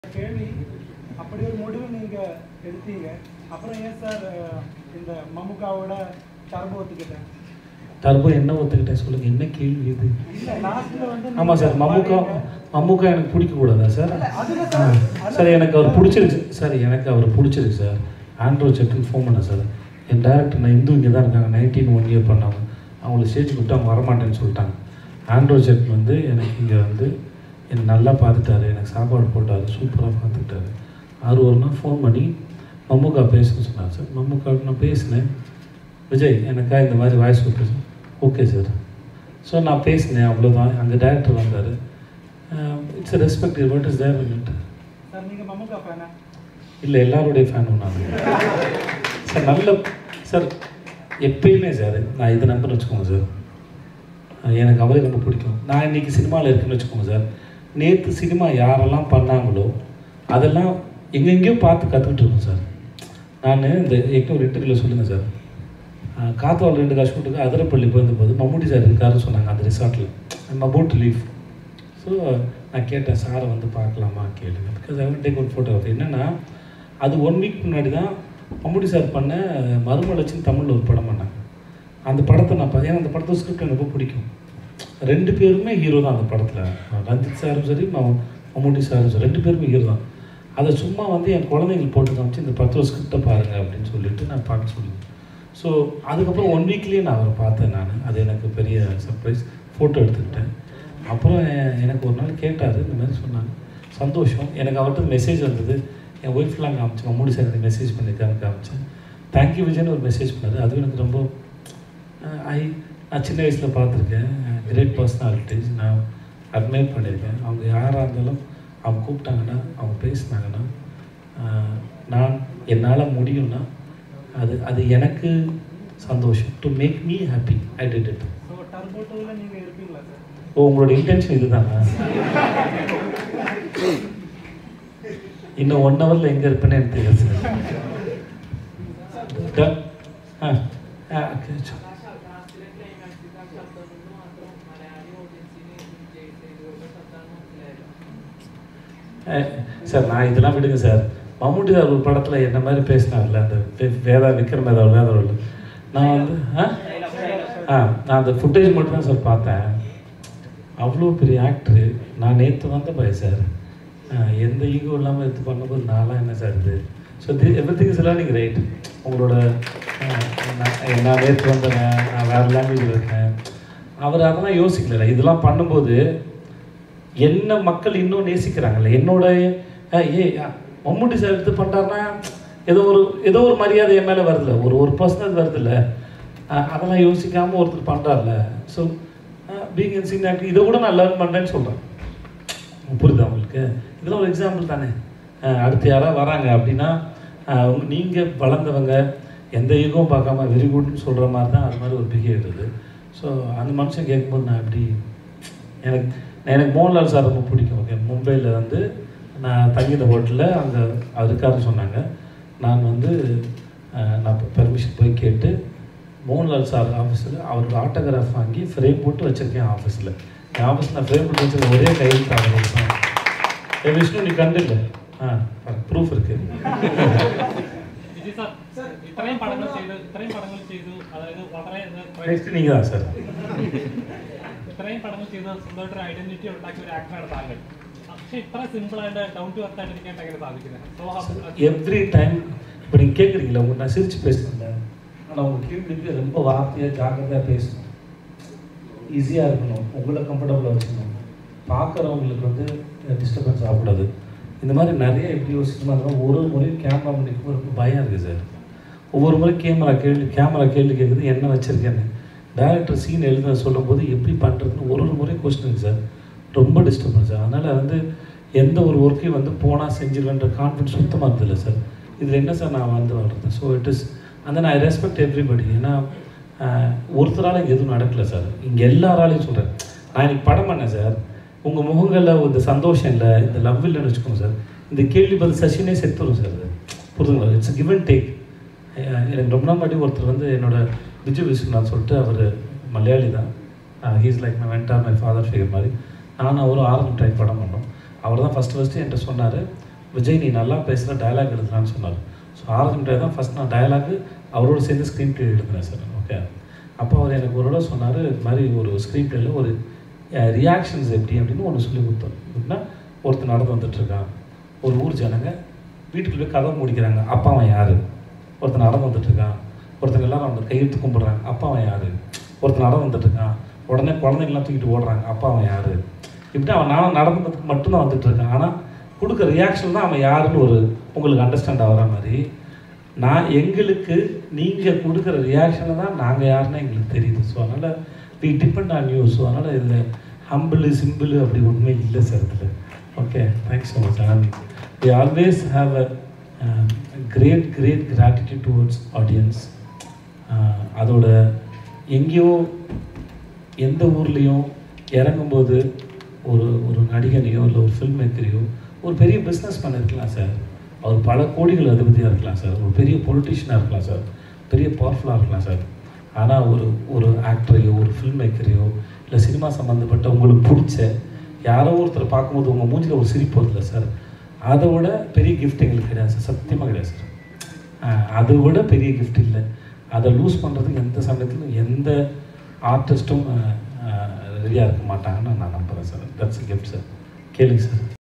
கேள்வி அப்படி ஒரு முடிவு நீங்க எடுத்தீங்க அப்புறம் ஏன் சார் அஹ், இந்த மம்முக்காவோட டர்போ ஒத்துக்கிட்டேன் டர்போ என்ன ஒத்துக்கிட்டேன் சொல்லுங்க என்ன கேள்வி இது இல்ல லாஸ்ட்ல வந்து ஆமாம் சார் நீங்க மம்முக்கா பாத்தீங்க. மம்முக்கா எனக்கு பிடிக்க கூடாதா சார் இல்ல, அதுல ஆ சார் சார் எனக்கு அவர் பிடிச்சிருக்கு சார் எனக்கு அவர் பிடிச்சிருக்கு சார் ஆண்ட்ரோ செட்டுக்கு ஃபோன் பண்ணேன் சார் என் டேரக்டர் நான் இந்து இங்கே தான் இருக்காங்க நைன்டீன் ஒன் இயர் பண்ணாங்க அவங்கள ஸ்டேஜ் கூப்பிட்டு அவங்க வரமாட்டேன்னு சொல்லிட்டாங்க ஆண்ட்ரோ செட் வந்து எனக்கு இங்கே வந்து என்னை நல்லா பார்த்துட்டாரு எனக்கு சாப்பாடு போட்டார் சூப்பராக பார்த்துக்கிட்டாரு அவர் ஒரு நாள் ஃபோன் பண்ணி மம்முக்கா பேசணும்னு சொன்னார் சார் மம்முக்கா நான் பேசினேன் விஜய் எனக்கா இந்த மாதிரி வாய்ஸ் கொடுத்து ஓகே சார் ஸோ நான் பேசினேன் அவ்வளோதான் அங்கே டேரக்டர் வந்தார் it's respect what is there it sir Mammukka மம்முக்கா ஃபேனா இல்லை எல்லாருடைய ஃபேனும் நான் சார் நல்ல சார் எப்பயுமே சார் நான் இதை நம்புன்னு வச்சுக்கோங்க சார் அஹ் எனக்கு அவரே ரொம்ப பிடிக்கும் நான் இன்னைக்கு சினிமாவில் இருக்குன்னு வச்சுக்கோங்க சார் நேற்று சினிமா யாரெல்லாம் பண்ணாங்களோ அதெல்லாம் எங்கெங்கேயோ பார்த்து கற்றுக்கிட்டு இருக்கோம் சார் நான் இந்த ஏற்கனவே ஒரு இன்டர்வியூவில் சொல்லுங்கள் சார் அஹ் காத்தவால் ரெண்டு காசு ஷூட்டுக்கு அதிரப்பள்ளி போயிருந்தபோது மம்முட்டி சார் இருக்காருன்னு சொன்னாங்க அந்த ரிசார்ட்டில் நம்ம அபவுட் லீவ் ஸோ நான் கேட்டேன் சாரை வந்து பார்க்கலாமா கேளுங்க பிகாஸ் ஐ டேக் ஒரு ஃபோட்டோ என்னென்னா அது ஒன் வீக் முன்னாடி தான் மம்முட்டி சார் பண்ண மறுமலர்ச்சின்னு தமிழில் ஒரு படம் பண்ணாங்க அந்த படத்தை நான் பார்த்தேன் ஏன்னா அந்த படத்தோட ஸ்கிரிப்ட் எனக்கு ரொம்ப பிடிக்கும் ரெண்டு பேருமே ஹீரோ தான் அந்த படத்தில் ரஞ்சித் சாரும் சரி ம- மம்முட்டி சாரும் சரி ரெண்டு பேருமே ஹீரோ தான் அதை சும்மா வந்து என் குழந்தைங்களுக்கு போட்டு காமிச்சு இந்த படத்தோட ஸ்கிரிப்டை பாருங்க அப்படின்னு சொல்லிட்டு நான் பார்க்க சொல்லி ஸோ அதுக்கப்புறம் ஒன் வீக்லேயே நான் அவரை பார்த்தேன் நான் அது எனக்கு பெரிய சர்ப்ரைஸ் ஃபோட்டோ எடுத்துக்கிட்டேன் அப்புறம் எ- எனக்கு ஒரு நாள் கேட்டார் இந்த மாதிரி சொன்னாங்க சந்தோஷம் எனக்கு அவர்கிட்ட மெசேஜ் வந்தது என் ஒய்ஃப்லாம் காமிச்சு மம்மூடி சார் எனக்கு மெசேஜ் பண்ணியிருக்காங்க காமிச்சேன் தேங்க்யூ விஜய்னு ஒரு மெசேஜ் பண்ணாரு அது எனக்கு ரொம்ப ஐ நான் சின்ன வயசில் பார்த்துருக்கேன் கிரேட் பர்சனாலிட்டிஸ் நான் அட்மைர் பண்ணியிருக்கேன் அவங்க யாராக இருந்தாலும் அவங்க கூப்பிட்டாங்கன்னா அவங்க பேசினாங்கன்னா ஆஹ், நான் என்னால் முடியும்னா அது அது எனக்கு சந்தோஷம் to make me happy I did it so Turbo டூவில் நீங்க இருப்பீங்களா சார் ஓ உங்களோட இன்டென்ஷன் இதுதானா இன்னும் ஒன் ஹவரில் எங்கே இருப்பேன்னு எனக்கு தெரியாது sir Done? Ah ah okay, sure. Ah, sir நான் இதெல்லாம் விடுங்க சார் மம்முட்டி சார் ஒரு படத்தில் என்ன மாதிரி பேசினார்ல அந்த வே- வேதா விக்ரம் வேதா வேதா நான் வந்து ஆ ஆ நான் அந்த ஃபுட்டேஜ் மட்டும் தான் சார் பார்த்தேன் அவ்வளோ பெரிய ஆக்டரு நான் நேற்று வந்த பையன் சார் ஆஹ் எந்த ஈகோ இல்லாமல் எடுத்து பண்ணும்போது நான்லாம் என்ன சார் இது so the everything is learning right உங்களோட ஆஹ் நான் நான் நேற்று வந்தேன் நான் வேறு லாங்குவேஜில் இருக்கேன் அவர் அதெல்லாம் யோசிக்கல இதெல்லாம் பண்ணும்போது என்ன மக்கள் இன்னும் நேசிக்கிறாங்கல்ல என்னோட அஹ், ஏய் அஹ், மம்முட்டி சார் எடுத்து பண்ணுறாருன்னா ஏதோ ஒரு ஏதோ ஒரு மரியாதை என் மேலே வருதுல்ல ஒரு ஒரு பர்சனல் வருதுல்ல அஹ், அதெல்லாம் யோசிக்காமல் ஒருத்தர் பண்ணுறாருல so being in scene acting இதை கூட நான் லேர்ன் பண்ணுறேன்னு சொல்கிறேன் புரியுதா உங்களுக்கு இதெல்லாம் ஒரு எக்ஸாம்பிள் தானே அஹ், அடுத்து யாராவது வராங்க அப்படின்னா நீங்கள் வளர்ந்தவங்க எந்த ஈகவும் பார்க்காம வெரி குட்னு சொல்கிற மாதிரி தான் அது மாதிரி ஒரு பிஹேவியர் இது ஸோ அந்த மனுஷன் கேட்கும்போது நான் எப்படி எனக்கு எனக்கு மோகன்லால் சார் ரொம்ப பிடிக்கும் ஓகே மும்பையில் வந்து நான் தங்கியிருந்த ஹோட்டலில் அங்கே அவர் இருக்காருன்னு சொன்னாங்க நான் வந்து அஹ், நான் பெர்மிஷன் போய் கேட்டு மோகன்லால் சார் ஆஃபீஸில் அவரோட ஆட்டோகிராஃப் வாங்கி ஃப்ரேம் போட்டு வச்சுருக்கேன் ஆஃபீஸில் என் ஆஃபீஸ் நான் ஃப்ரேம் போட்டு வச்சிருக்க ஒரே கையில் அவர் ஏ விஷ்ணு நீ கண்டில்ல ஆ ப்ரூஃப் இருக்கு വിജയ് സാർ ഇത്രയും പടങ്ങൾ ചെയ്തു ഇത്രയും പടങ്ങൾ ചെയ്തു അതായത് വളരെ ഇത് நெக்ஸ்ட் நீங்கள் தான் சார் ഇത്രയും പടങ്ങൾ ചെയ്ത് സ്വന്തമായിട്ട് ഒരു ഐഡന്റിറ്റി ഉണ്ടാക്കിയ ഒരു ആക്ടറാണ് താങ്കൾ പക്ഷെ ഇത്ര സിമ്പിൾ ആയിട്ട് ഡൗൺ ടു എർത്ത് ആയിട്ട് ഇരിക്കാൻ എങ്ങനെ സാധിക്കുന്നത് സോ எவ்ரி டைம் இப்போ நீங்கள் கேட்குறீங்களா உங்க நான் சிரிச்சு பேசுகிறேன் ஆனால் உங்கள் கேள்விக்கு ரொம்ப வார்த்தையாக ஜாக்கிரதையாக பேசணும் ஈஸியாக இருக்கணும் உங்களை கம்ஃபர்டபுளாக வச்சுக்கணும் பார்க்குறவங்களுக்கு வந்து டிஸ்டர்பன்ஸ் ஆகக்கூடாது இந்த மாதிரி நிறைய எப்படி யோசிக்கணும் அதெல்லாம் ஒரு ஒரு முறையும் கேமரா பண்ணிக்கும் ரொம்ப பயம் இருக்குது சார் ஒவ்வொரு முறை கேமரா கேள்வி கேமரா கேள்வி கேட்குது என்ன வச்சுருக்கேன்னு டேரக்டர் சீன் எழுத சொல்லும்போது எப்படி பண்ணுறதுன்னு ஒரு ஒரு முறையும் கொஸ்டின் இருக்குது சார் ரொம்ப டிஸ்டர்பன்ஸ் அதனால் வந்து எந்த ஒரு ஒர்க்கையும் வந்து போனால் செஞ்சிருவேன்ற கான்ஃபிடன்ஸ் சுத்தமாக இருந்ததில்ல சார் இதில் என்ன சார் நான் வந்து வளர்றேன் ஸோ இட் இஸ் அந்த நான் ரெஸ்பெக்ட் எவ்ரிபடி ஏன்னா ஆஹ், ஒருத்தரால இங்கே எதுவும் நடக்கல சார் இங்கே எல்லாராலையும் சொல்கிறேன் நான் இன்னைக்கு படம் பண்ணேன் சார் உங்கள் முகங்களில் இந்த சந்தோஷம் இல்லை இந்த லவ் இல்லைன்னு வச்சுக்கோங்க சார் இந்த கேள்வி பதில் சசினே செத்துரும் சார் அது புரிதுங்களா இட்ஸ் கிவ் அண்ட் டேக் எனக்கு ரொம்ப நாள் முன்னாடி ஒருத்தர் வந்து என்னோட விஜய் விஸ்வநாத் சொல்லிட்டு அவர் மலையாளி தான் he's like my mentor my father figure மாதிரி நானும் அவரும் ஆரம்பம் டைப் படம் பண்ணோம் அவர் தான் ஃபஸ்ட்டு ஃபஸ்ட்டு என்கிட்ட சொன்னார் விஜய் நீ நல்லா பேசுகிற டயலாக் எழுதுறான்னு சொன்னார் ஸோ ஆரம்பிட்டே தான் ஃபஸ்ட் நான் டயலாக் அவரோட சேர்ந்து ஸ்க்ரீன் ப்ளே எழுதுனேன் சார் ஓகே அப்போ அவர் எனக்கு ஒரு தடவை சொன்னார் இது மாதிரி ஒரு ஸ்க்ரீன் ப்ளேயில் ஒரு ரியாக்ஷன்ஸ் எப்படி அப்படின்னு ஒன்று சொல்லி கொடுத்தோம் எப்படின்னா ஒருத்தர் நடந்து வந்துட்டுருக்கான் ஒரு ஊர் ஜனங்க வீட்டுக்குள்ள போய் கதவை முடிக்கிறாங்க அப்பா அவன் யார் ஒருத்தன் நடந்து வந்துட்டுருக்கான் ஒருத்தங்க எல்லாரும் அவங்க கையெழுத்து கும்பிட்றாங்க அப்பா அவன் யார் ஒருத்தன் நடந்து வந்துட்டுருக்கான் உடனே குழந்தைங்களாம் தூக்கிட்டு ஓடுறாங்க அப்பா அவன் யார் இப்படி அவன் நானும் நடந்ததுக்கு மட்டும்தான் வந்துட்டு இருக்கான் ஆனால் கொடுக்குற ரியாக்ஷன் தான் அவன் யாருன்னு ஒரு உங்களுக்கு அண்டர்ஸ்டாண்ட் ஆகிற மாதிரி நான் எங்களுக்கு நீங்கள் கொடுக்குற ரியாக்ஷனை தான் நாங்கள் யாருன்னு எங்களுக்கு தெரியுது ஸோ அதனால் we depend on you so அதனால் இதில் ஹம்பிள் சிம்பிள் அப்படி ஒன்றுமே இல்லை சார் இதில் okay thanks so much and we always have a great great gratitude towards audience அதோட எங்கேயோ எந்த ஊர்லேயும் இறங்கும்போது ஒரு ஒரு நடிகனையோ இல்லை ஒரு ஃபில்ம் மேக்கரையோ ஒரு பெரிய பிஸ்னஸ் பண்ணிருக்கலாம் சார் அவர் பல கோடிகள் அதிபதியாக இருக்கலாம் சார் ஒரு பெரிய பொலிட்டிஷியனாக இருக்கலாம் சார் பெரிய பவர்ஃபுல்லாக இருக்கலாம் சார் ஆனால் ஒரு ஒரு ஆக்டரையோ ஒரு ஃபில்ம் மேக்கரையோ இல்லை சினிமா சம்மந்தப்பட்ட உங்களுக்கு பிடிச்ச யாரோ ஒருத்தர் பார்க்கும்போது உங்கள் மூஞ்சில் ஒரு சிரிப்பு வருதுல்ல சார் அதை விட பெரிய கிஃப்ட் எங்களுக்கு கிடையாது சார் சத்தியமாக கிடையாது சார் ஆஹ் அதை விட பெரிய கிஃப்ட் இல்லை அதை லூஸ் பண்ணுறதுக்கு எந்த சமயத்திலும் எந்த ஆர்டிஸ்ட்டும் ரெடியாக இருக்க மாட்டாங்கன்னு நான் நம்புகிறேன் சார் தட்ஸ் கிஃப்ட் சார் கேளுங்க சார்